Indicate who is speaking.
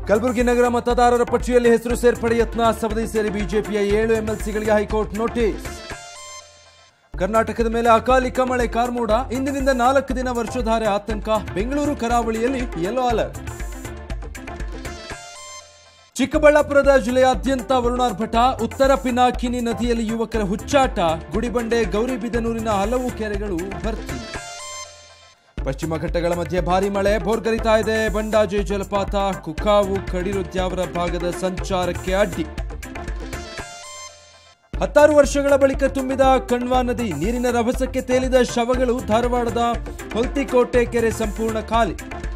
Speaker 1: ಕಲಬುರಗಿ ನಗರ ಮತದಾರರ ಪಟ್ಟಿಯಲ್ಲಿ ಹೆಸರು ಸೇರ್ಪಡೆ ಯತ್ನ ಸವದಿ ಸೇರಿ ಬಿಜೆಪಿಯ ಏಳು ಎಂಎಲ್ಸಿಗಳಿಗೆ ಹೈಕೋರ್ಟ್ ನೋಟಿಸ್ ಕರ್ನಾಟಕದ ಮೇಲೆ ಅಕಾಲಿಕ ಮಳೆ ಕಾರ್ಮೋಡ ಇಂದಿನಿಂದ ನಾಲ್ಕು ದಿನ ವರ್ಷಧಾರೆ ಆತಂಕ ಬೆಂಗಳೂರು ಕರಾವಳಿಯಲ್ಲಿ ಯೆಲ್ಲೋ ಅಲರ್ಟ್ ಚಿಕ್ಕಬಳ್ಳಾಪುರದ ಜಿಲ್ಲೆಯಾದ್ಯಂತ ವರುಣಾರ್ಭಟ ಉತ್ತರ ಪಿನಾಕಿನಿ ನದಿಯಲ್ಲಿ ಯುವಕರ ಹುಚ್ಚಾಟ ಗುಡಿಬಂಡೆ ಗೌರಿಬಿದನೂರಿನ ಹಲವು ಕೆರೆಗಳು ಭರ್ತಿ ಪಶ್ಚಿಮ ಘಟ್ಟಗಳ ಮಧ್ಯೆ ಭಾರಿ ಮಳೆ ಭೋರ್ಗರಿತಾ ಇದೆ ಬಂಡಾಜೆ ಜಲಪಾತ ಕುಕಾವು ಕಡಿರುದ್ಯಾವರ ಭಾಗದ ಸಂಚಾರಕ್ಕೆ ಅಡ್ಡಿ ಹತ್ತಾರು ವರ್ಷಗಳ ಬಳಿಕ ತುಂಬಿದ ಕಣ್ವಾ ನದಿ ನೀರಿನ ರಭಸಕ್ಕೆ ತೇಲಿದ ಶವಗಳು ಧಾರವಾಡದ ಹೊಲ್ತಿಕೋಟೆ ಕೆರೆ ಸಂಪೂರ್ಣ ಖಾಲಿ